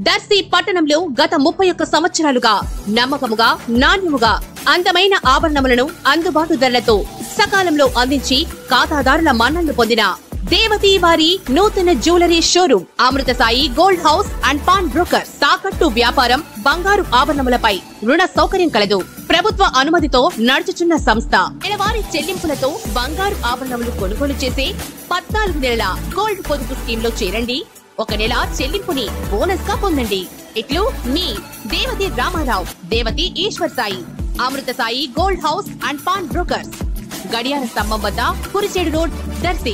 దర్శి పట్టణంలో గత ముప్పై ఒక్క సంవత్సరాలుగా నమ్మకముగా నాణ్యముగా అందమైన ఆభరణములను అందుబాటు ధరలతో సకాలంలో అందించి ఖాతాదారుల మన్నళ్లు పొందిన దేవతి వారి నూతన jewellery showroom Amrutha Sai gold house and pawnbroker తాకట్టు వ్యాపారం బంగారు ఆభరణములపై రుణ సౌకర్యం కలదు ప్రభుత్వ అనుమతితో నడుచుచున్న సంస్థ నెలవారీ చెల్లింపులతో బంగారు ఆభరణములు కొనుగోలు చేసే పద్నాలుగు నెలల గోల్డ్ పొదుపు స్కీమ్ లో చేరండి ఒక నెల చెల్లింపుని బోనస్ గా పొందండి ఇట్లు మీ Devathi Ramarao Devathi Eshwar Sai Amrutha Sai gold house and pawnbrokers గడియార స్తంభం వద్ద కురిచేడు రోడ్ దర్శి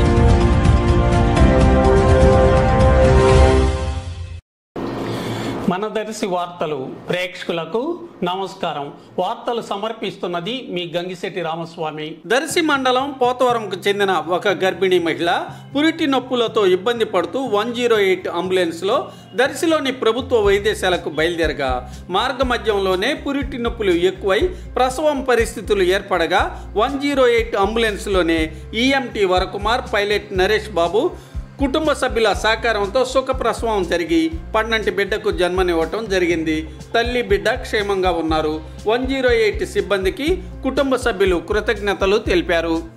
మన దర్శి వార్తలు ప్రేక్షకులకు నమస్కారం వార్తలు సమర్పిస్తున్నది మీ గంగిశెట్టి రామస్వామి దర్శి మండలం పోతవరంకు చెందిన ఒక గర్భిణీ మహిళ పురిటి నొప్పులతో ఇబ్బంది పడుతూ వన్ జీరో ఎయిట్ అంబులెన్స్లో దర్శిలోని ప్రభుత్వ వైద్యశాలకు బయలుదేరగా మార్గ మధ్యంలోనే పురిటి నొప్పులు ఎక్కువై ప్రసవం పరిస్థితులు ఏర్పడగా వన్ జీరో ఎయిట్ అంబులెన్స్లోనే ఈఎంటీ వరకుమార్ పైలట్ నరేష్ బాబు కుటుంబ సభ్యుల సహకారంతో సుఖప్రసవం జరిగి పన్నంటి బిడ్డకు జన్మనివ్వటం జరిగింది తల్లి బిడ్డ క్షేమంగా ఉన్నారు వన్ జీరో ఎయిట్ సిబ్బందికి కుటుంబ సభ్యులు కృతజ్ఞతలు తెలిపారు